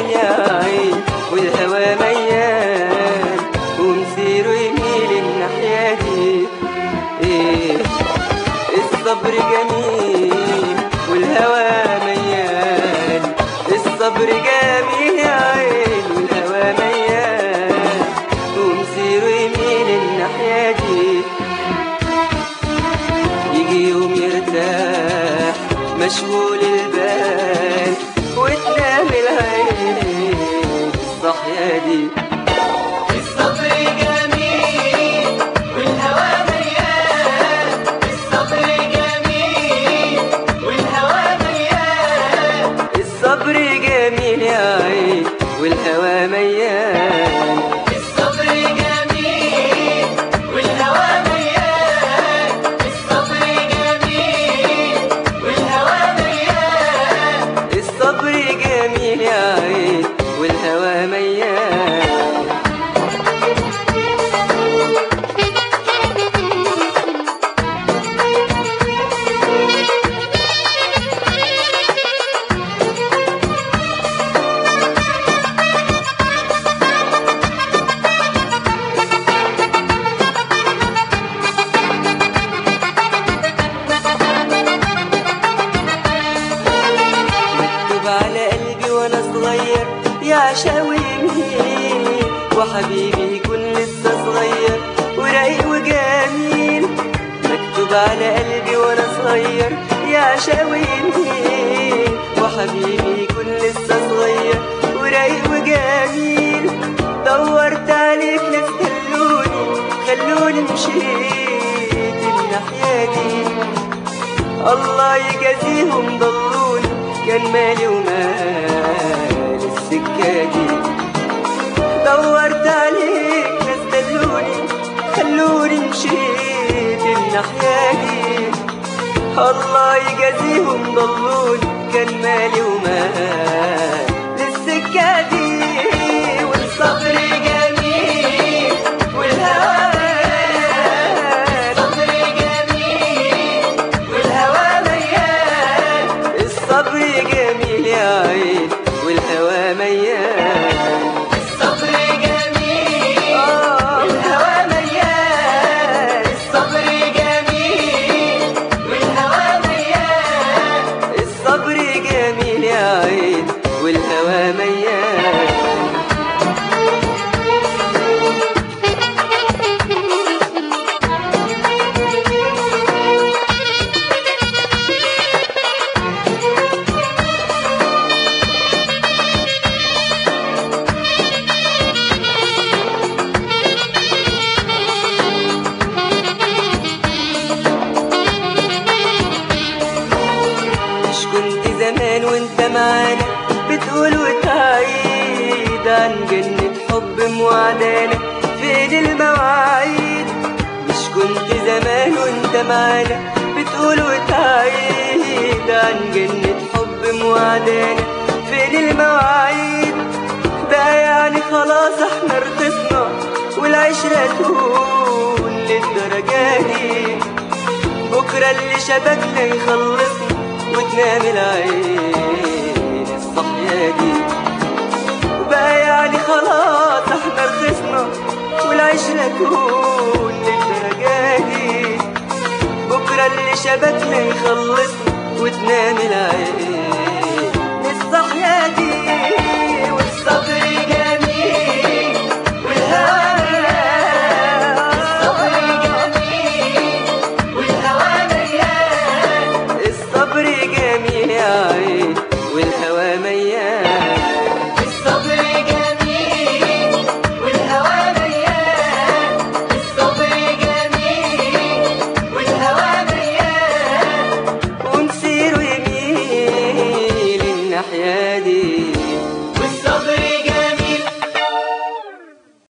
جميل يا عين والهوى ميال ومسيره يميل الناحية دي إيه الصبر جميل والهوى ميال الصبر جميل يا عين والهوى ميال ومسيره يميل الناحية دي يجي يوم يرتاح مشغول البال وتنام العين الصحية دي الصبر جميل والهوى مليان الصبر جميل والهوى مليان الصبر جميل يا عين والهوى ميال الصبر جميل والهوى مليان الصبر جميل والهوى مليان الصبر جميل يا عين والهوى ميال مكتوب على قلبي وانا صغير يا عشاوي يمين وحبيبي يكون لسه صغير ورايق وجميل مكتوب على قلبي وانا صغير يا عشاوي يمين وحبيبي يكون لسه صغير ورايق وجميل دورت عليك ناس دلوني خلوني مشيت الناحية دي الله يجازيهم ضلوني كان مالي ومال السكة دي دورت عليك ناس دلوني خلوني مشيت الناحية دي الله يجازيهم ضلوني كان مالي ومال السكة دي والصبر جميل والهوى الصبر جميل والهوى مليان الصبر جميل يا عين والهوى ميال الصبر جميل آه. والهوى مليان الصبر جميل والهوى مليان الصبر جميل يا عين والهوى ميال مش كنت زمان وانت معانا بتقول وتعيد عن جنة حب موعدانا فين المواعيد مش كنت زمان وانت معانا بتقول وتعيد عن جنة حب موعدانا فين المواعيد بقى يعني خلاص احنا رخصنا والعشرة تقول للدرجة دي بكرة اللي شبكنا يخلصنا وتنام العين الصحية دي وبقى يعني خلاص احنا رخصنا والعشرة تكون للدرجة دي بكرة اللي شبكنا يخلصنا وتنام العين الصحية دي والصبر جميل والهوى الصبر جميل والهوى مليان الصبر جميل يا عين والهوى ميال الصبر جميل والهوى مليان الصبر جميل والهوى مليان ومسيره يميل الناحية دي